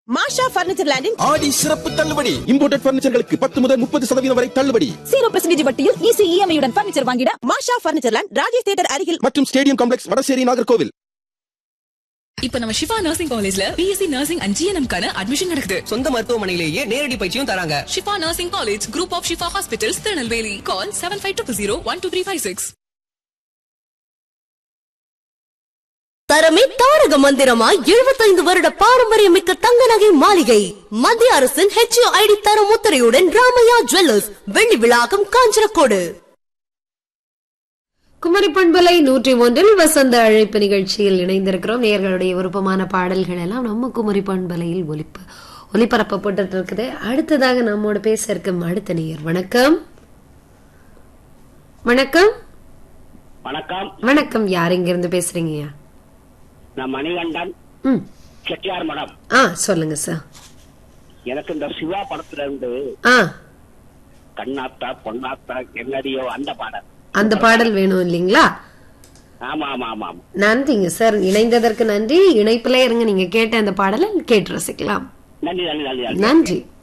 மாஷா furniture லேண்டின் ஆடி சிறப்பு தள்ளுபடி இம்போர்ட்டட் பர்னிச்சர்களுக்கு பத்து முதல் முப்பது சதவீதம் வரை தள்ளுபடி ஜீரோ பெர்சன்டேஜ் வட்டியில் ஈஸி இஎம்ஐயுடன் பர்னிச்சர் வாங்கிட Masha furniture land Rajesh theatre அருகில் மற்றும் ஸ்டேடியம் காம்ப்ளெக்ஸ் வடசேரி நாகர்கோவில் இப்ப நம்ம ஷிஃபா நர்சிங் காலேஜ்ல பிஎஸ்சி நர்சிங் அண்ட் ஜிஎன்எம் கான அட்மிஷன் நடக்குது சொந்த மருத்துவமனையிலேயே நேரடி பயிற்சியும் தராங்க Shifa nursing college group of Shifa hospitals Tirunelveli call seven five two zero one two three five six தரமே தாரக மந்திரமா எழுபத்தைந்து வருட பாரம்பரியமிக்க தங்க நகை மாளிகை மத்திய அரசின் ஹெச்ஐடி தரம் முத்திரையுடன் ராமையா ஜுவல்லர்ஸ் வெள்ளி விழாக்கம் காஞ்சனக்கோடு குமரி பண்பலை நூற்றி ஒன்றில் வசந்த அழைப்பு நிகழ்ச்சியில் இணைந்திருக்கிறோம் நேர்களுடைய விருப்பமான பாடல்கள் எல்லாம் நம்ம குமரி பண்பலையில் ஒலிப்பு ஒலிபரப்பப்பட்டு இருக்குது அடுத்ததாக நம்மோட பேச இருக்கும் அடுத்த நேயர் வணக்கம் வணக்கம் வணக்கம் வணக்கம் யார் இங்க இருந்து பேசுறீங்கய்யா நான் மணிகண்டன் ம் செட்டியார் மடம் ஆ சொல்லுங்க சார் எனக்கு இந்த சிவா படத்துல இருந்து ஆ கண்ணாத்தா பொன்னாத்தா என்னடியோ அந்த பாடல் அந்த பாடல் வேணும் இல்லைங்களா ஆமா ஆமா ஆமா ஆமா நன்றிங்க சார் இணைந்ததற்கு நன்றி இணைப்பிலே இருங்க நீங்க கேட்ட அந்த பாடலை கேட்டு ரசிக்கலாம் நன்றி நன்றி நன்றி நன்றி நன்றி